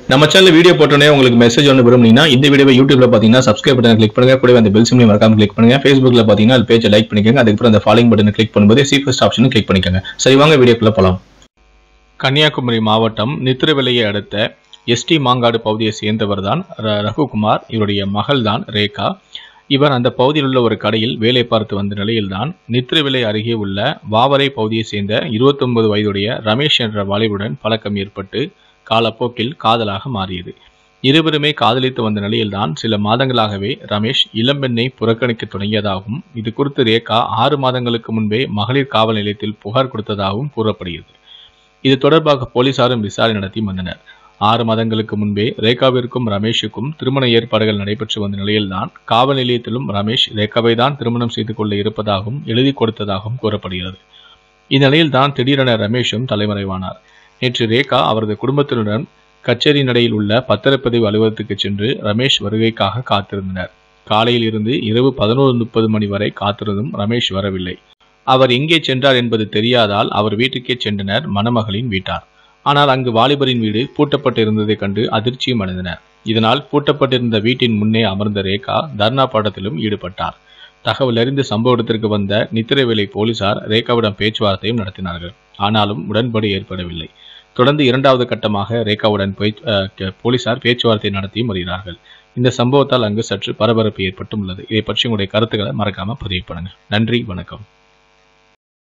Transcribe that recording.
நம்ம channel video போட்டோன்னே உங்களுக்கு மெசேஜ் ஒன்று விரும்புனீங்கன்னா இந்த வீடியோவை யூடியூப்ல பார்த்தீங்கன்னா சப்ஸ்கிரைப் பட்டன் கிளிக் பண்ணுங்க கூடவே அந்த பெல் சிம்லையும் மறக்காம கிளிக் பண்ணுங்க ஃபேஸ்புக்ல பார்த்தீங்கன்னா அது பேஜை லைக் பண்ணிக்கோங்க அதுக்கப்புறம் அந்த ஃபாலோயிங் பட்டனை கிளிக் பண்ணும்போது சி ஃபர்ஸ்ட் ஆப்ஷனும் கிளிக் பண்ணிக்கோங்க சரி வாங்க வீடியோக்குள்ள போலாம் கன்னியாகுமரி மாவட்டம் நித்திரவிலையை அடுத்த எஸ்டி மாங்காடு பகுதியை சேர்ந்தவர் தான் ரகுகுமார் இவருடைய மகள் தான் ரேகா இவர் அந்த பகுதியில் உள்ள ஒரு கடையில் வேலை பார்த்து வந்த நிலையில்தான் நித்திரவிலை அருகே உள்ள வாவரை பகுதியை சேர்ந்த 29 வயதுடைய ரமேஷ் என்ற வாலிபுடன் பழக்கம் ஏற்பட்டு காலப்போக்கில் காதலாக மாறியது இருவருமே காதலித்து வந்த நிலையில்தான் சில மாதங்களாகவே ரமேஷ் இளம்பெண்ணை புறக்கணிக்க தொடங்கியதாகவும் இது குறித்து ரேகா ஆறு மாதங்களுக்கு முன்பே மகளிர் காவல் நிலையத்தில் புகார் கொடுத்ததாகவும் கூறப்படுகிறது இது தொடர்பாக போலீசாரும் விசாரணை நடத்தி வந்தனர் ஆறு மாதங்களுக்கு முன்பே ரேகாவிற்கும் ரமேஷுக்கும் திருமண ஏற்பாடுகள் நடைபெற்று வந்த நிலையில்தான் காவல் நிலையத்திலும் ரமேஷ் ரேகாவை தான் திருமணம் செய்து கொள்ள இருப்பதாகவும் எழுதி கொடுத்ததாகவும் கூறப்படுகிறது இந்நிலையில் தான் திடீரென ரமேஷும் தலைமறைவானார் நேற்று ரேகா அவரது குடும்பத்தினருடன் கச்சேரி நடையில் உள்ள பத்திரப்பதிவு அலுவலகத்துக்கு சென்று ரமேஷ் வருகைக்காக காத்திருந்தனர் காலையில் இருந்து இரவு பதினோரு முப்பது மணி வரை காத்திருந்தும் ரமேஷ் வரவில்லை அவர் எங்கே சென்றார் என்பது தெரியாதால் அவர் வீட்டுக்கே சென்றனர் மணமகளின் வீட்டார் ஆனால் அங்கு வாலிபரின் வீடு பூட்டப்பட்டு இருந்ததைக் கண்டு அதிர்ச்சியும் அடைந்தனர் இதனால் பூட்டப்பட்டிருந்த வீட்டின் முன்னே அமர்ந்த ரேகா தர்ணா பாடத்திலும் ஈடுபட்டார் தகவல் அறிந்து சம்பவ இடத்திற்கு வந்த நித்திரவேலை போலீசார் ரேகாவிடம் பேச்சுவார்த்தையும் நடத்தினார்கள் ஆனாலும் உடன்பாடு ஏற்படவில்லை தொடர்ந்து இரண்டாவது கட்டமாக ரேகாவுடன் பேச்சு- அஹ், கே- போலீசார் பேச்சுவார்த்தை நடத்தியும் வருகிறார்கள் இந்த சம்பவத்தால் அங்கு சற்று பரபரப்பு ஏற்பட்டும் உள்ளது இதை பற்றி உங்களுடைய கருத்துக்களை மறக்காம பதிவு பண்ணுங்க நன்றி வணக்கம்